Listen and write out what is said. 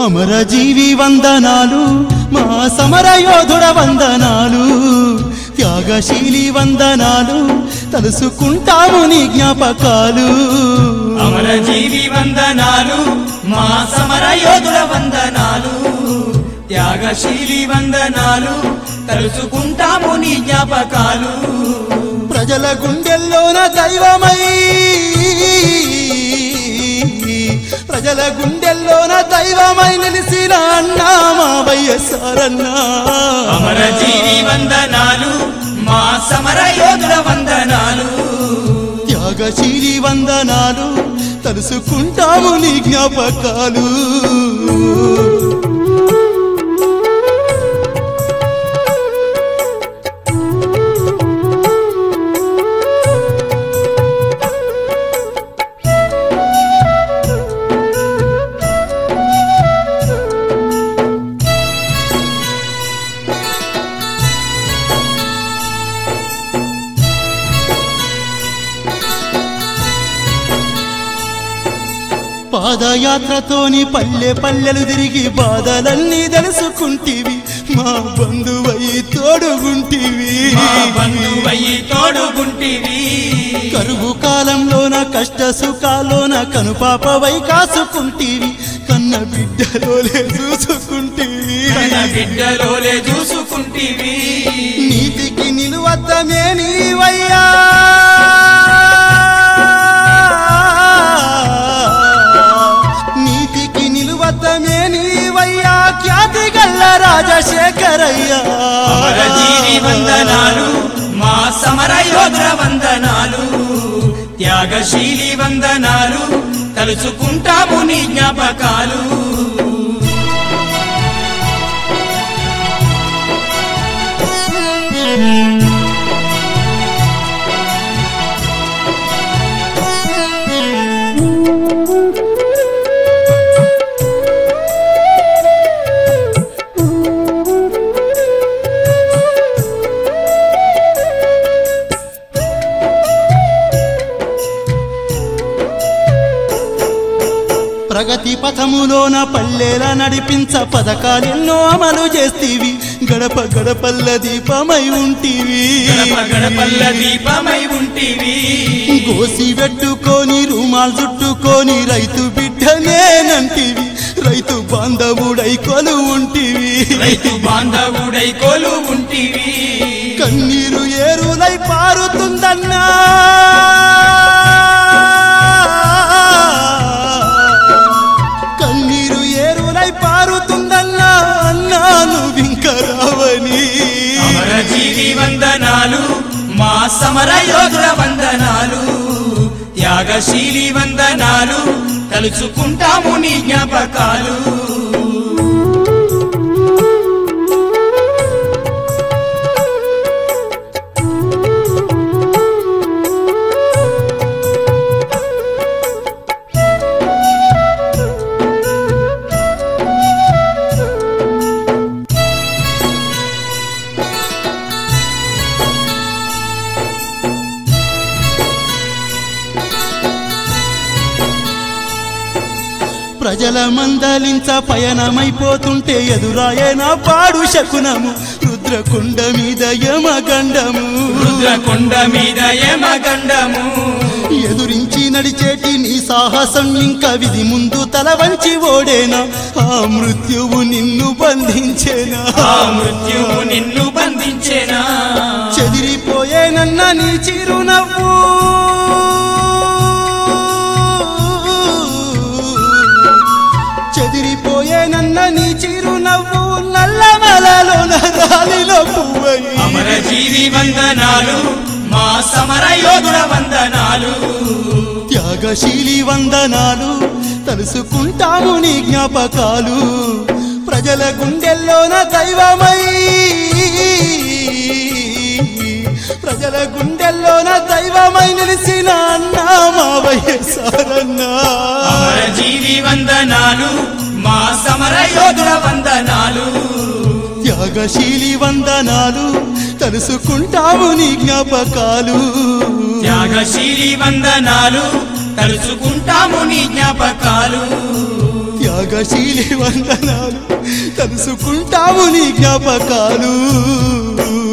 అమరజీవి వందనాలు మా సమర యోధుడ వందనాలు త్యాగశీలి వందనాలు తలుసుకుంటాము నీ జ్ఞాపకాలు అమరజీవి వందనాలు మా సమర యోధుల వందనాలు త్యాగశీలి వందనాలు తలుచుకుంటాము నీ జ్ఞాపకాలు ప్రజల గుండెల్లోన దైవమై ప్రజల గుండెల్లోన దైవమై నిలిసిన అన్నా మా వైఎస్ఆరన్నా అమరజీవి వందనాలు మా సమర యోధుల వందనాలు త్యాగశీలి వందనాలు తలుసుకుంటాము నీ జ్ఞాపకాలు పాదయాత్రతోని పల్లె పల్లెలు తిరిగి బాధలన్నీ తెలుసుకుంటివి మా బంధువై తోడుగుంటివి మా బంధువయ్యి తోడుగుంటివి కరువు కాలంలోన కష్ట సుఖాలోన కనుపాపవై కాసుకుంటివి కన్న బిడ్డలోలే చూసుకుంటివి కన్న బిడ్డలోలే చూసుకుంటివి నీతికి నిలువద్దమే నీవయ్యా నీతికి నిలువద్దమే నీవయ్యా ఖ్యాతి గల్ల రాజశేఖరయ్యా అమరజీవి వందనాలు మా సమర యోధుల వందనాలు త్యాగశీలి వందనాలు తలుచుకుంటాము నీ జ్ఞాపకాలు ప్రగతి పథములోన పల్లెల నడిపించ పథకాలెన్నో అమలు చేస్తీవి గడప గడపల్ల దీపమై ఉంటివి గడప గడపల్ల దీపమై ఉంటివి గోసి పెట్టుకొని రుమాల్ చుట్టుకొని రైతు బిడ్డనేనంటివి రైతు బాంధవుడై కొలు ఉంటివి రైతు బాంధవుడై కోలు ఉంటివి కన్నీరు ఏరులై పారుతుందన్నా కన్నీరు ఏరులై పారుతుందన్నా అన్నా నువ్వింక రావని అమరజీవి వందనాలు మా సమర యోధుల వందనాలు త్యాగశీలి వందనాలు తలుచుకుంటాము నీ జ్ఞాపకాలు ప్రజల మందలించ పయనమైపోతుంటే ఎదురాయే నా పాడు శకునము రుద్రకుండ మీద యమగండము రుద్రకొండ మీద యమగండము ఎదురించి నడిచేటి నీ సాహసం ఇంకా విధి ముందు తల వంచి ఓడేనా ఆ మృత్యువు నిన్ను బంధించేనా ఆ మృత్యువు నిన్ను బంధించేనా చెదిరిపోయేనన్న నీ చిరునవ్వు చెదిరిపోయేనన్న నీ చిరునవ్వు నల్లమలలో నరాలిలో పువ్వై అమరజీవి వందనాలు మా సమర యోధుల వందనాలు త్యాగశీలి వందనాలు తలుసుకుంటాము నీ జ్ఞాపకాలు ప్రజల గుండెల్లోన దైవమై ప్రజల గుండెల్లోన దైవమై నిలిసిన అన్నా మా వైఎస్ఆరన్నా అమరజీవి వందనాలు మా సమర యోధుల వందనాలు త్యాగశీలి వందనాలు తలుసుకుంటాము నీ జ్ఞాపకాలు త్యాగశీలి వందనాలు తలుచుకుంటాము నీ జ్ఞాపకాలు త్యాగశీలి వందనాలు తలుసుకుంటాము నీ జ్ఞాపకాలు